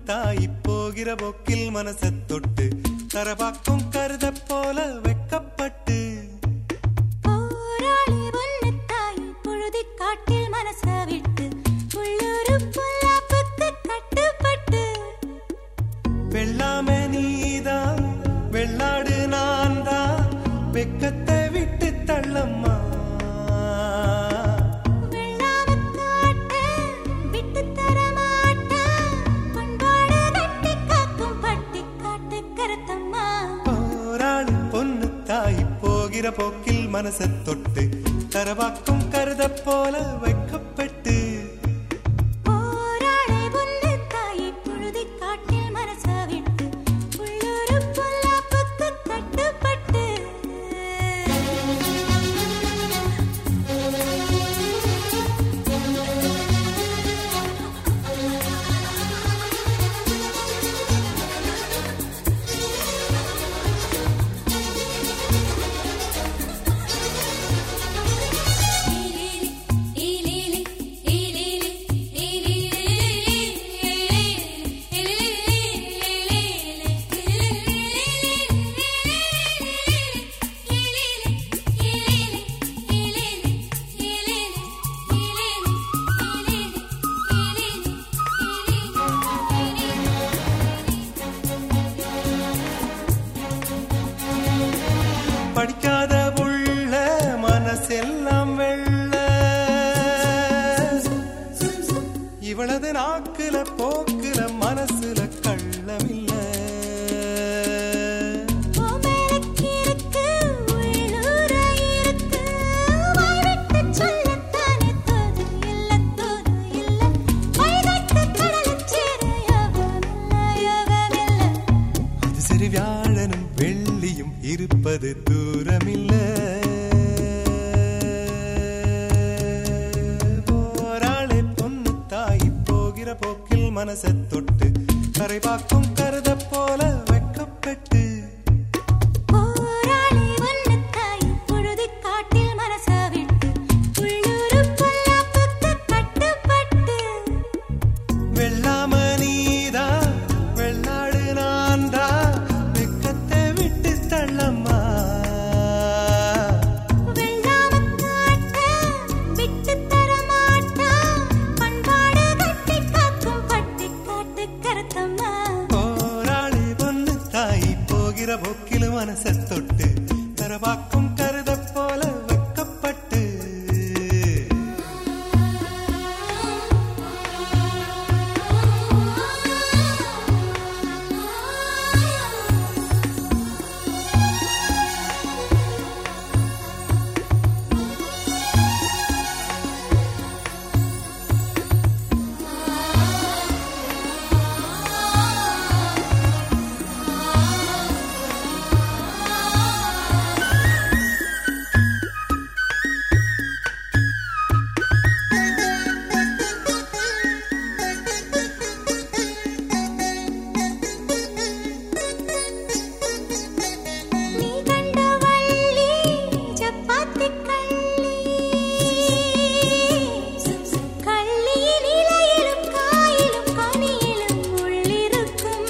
தாய் போகிற போக்கில் மனச தொட்டு தரபாக்கும் கருத போல வெக்கப்பட்டு போராளி ஒன்னு தாய் பொழுதி காட்டில் மனச விட்டு உள்ளூரு பொல்லாப்புக்கு கட்டுப்பட்டு வெள்ளாம நீதான் வெள்ளாடு நான் தான் வெக்கத்தை விட்டு தள்ளம்மா வெள்ளாம காட்ட விட்டு தர மாட்டேன் பண்பாடு கட்டி காக்கும் பட்டி காட்டு கருத்தம்மா போராளி பொண்ணு தாய் போகிற போக்கில் மனச தொட்டு தரவாக்கும் கருத போல வைக்கப்பட்டு போராளி ஒன்னு தாய் பொழுதி காட்டில் மனச விட்டு உள்ளூரு பொல்லாப்புக்கு கட்டுப்பட்டு படிக்காத உள்ள மனசெல்லாம் வெள்ள இவளது நாக்குல போக்குல மனசுல கள்ளமில்ல கோமேலக்கிருக்கு உள்ளூர இருக்கு வாய்விட்டு சொல்லத்தானே தோது இல்ல தோது இல்ல வைகைக்கு கடலைச் சேர யோகமில்ல யோகமில்ல அது சரி வியாழனும் வெள்ளியும் இருப்பது தூரமில்ல போராளே பொண்ணு தாய் போகிற போக்கில் மனச தொட்டு கரைபாக்கும் கருத போல வெக்கப்பட்டு போராளி ஒன்னு தாய் பொழுதி காட்டில் மனச விட்டு உள்ளூரு பொல்லாப்புக்கு கட்டுப்பட்டு வெள்ளாம நீதா வெள்ளாடு நான்தா வெக்கத்தை விட்டு தள்ளம்மா வெள்ளாம காட்ட விட்டு தர மாட்டான் பண்பாடு கட்டி காக்கும் பட்டி காட்டு கருத்தம்மா போராளி பொண்ணு தாய் போகிற போக்கில் மனச தொட்டு தரவாக்கும் கருத போல வெக்கப்பட்டு நீ கண்ட வள்ளி சப்பாத்தி கள்ளி கள்ளியின் இலையிலும் காயிலும் கனியிலும் உள்ளிருக்கும்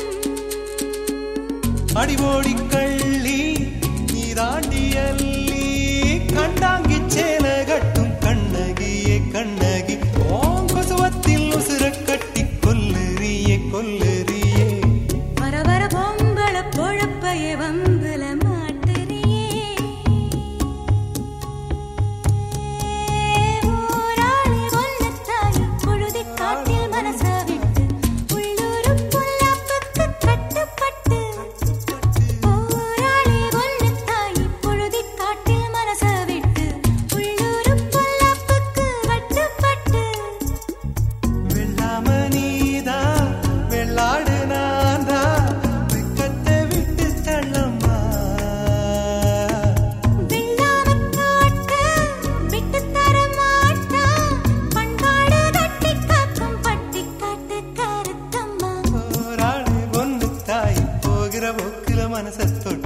அடிவோடி கள்ளி நீ தாண்டி அள்ளி கண்டாங்கி சேல கட்டும் கண்ணகியே கண்ணகி ஓங்கசுவத்தில் உசுர கட்டி கொல்லுறியே கொல்லுறியே வர வர பொம்பள பொழப்பைய வம்புல மாட்டுறியே ஊராளி ஒன்னு தாய் பொழுதி காட்டில் மனச விட்டு உள்ளூரு பொல்லாப்புக்கு கட்டுப்பட்டு ஊராளி ஒன்னு தாய் பொழுதி காட்டில் மனச விட்டு உள்ளூரு பொல்லாப்புக்கு கட்டுப்பட்டு வெள்ளாம நீதா வெள்ளாடு நான்தா வெக்கத்தை விட்டு தள்ளம்மா வெள்ளாம காட்ட விட்டு தர மாட்டான் பண்பாடு கட்டி காக்கும் பட்டி காட்டு கருத்தம்மா போராளி பொண்ணு தாய் போகிற போக்கில மனச தொட்டு